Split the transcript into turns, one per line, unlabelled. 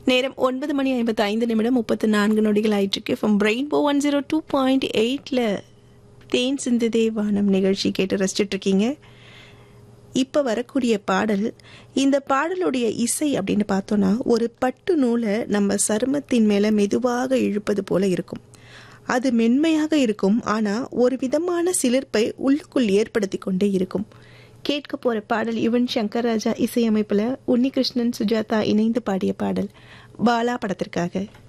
நேரம் ஒன்பது மணி ஐம்பத்தி ஐந்து நிமிடம் முப்பத்து நான்கு நொடிகள் ஆயிட்டிருக்கு from rainbow one zero two point எயிட்டில் தேன் சிந்துதே வானம் நிகழ்ச்சி கேட்டு ரசிச்சுட்டு இருக்கீங்க இப்போ வரக்கூடிய பாடல் இந்த பாடலுடைய இசை அப்படின்னு பார்த்தோன்னா ஒரு பட்டு நூலை நம்ம சருமத்தின் மேலே மெதுவாக இழுப்பது போல இருக்கும் அது மென்மையாக இருக்கும் ஆனால் ஒரு விதமான சிலிர்ப்பை உள்ளுக்குள் ஏற்படுத்தி கொண்டே இருக்கும் கேட்க போற பாடல் யுவன் சங்கர் ராஜா இசையமைப்புல உன்னிகிருஷ்ணன் சுஜாதா இணைந்து பாடிய பாடல் பாலா படத்திற்காக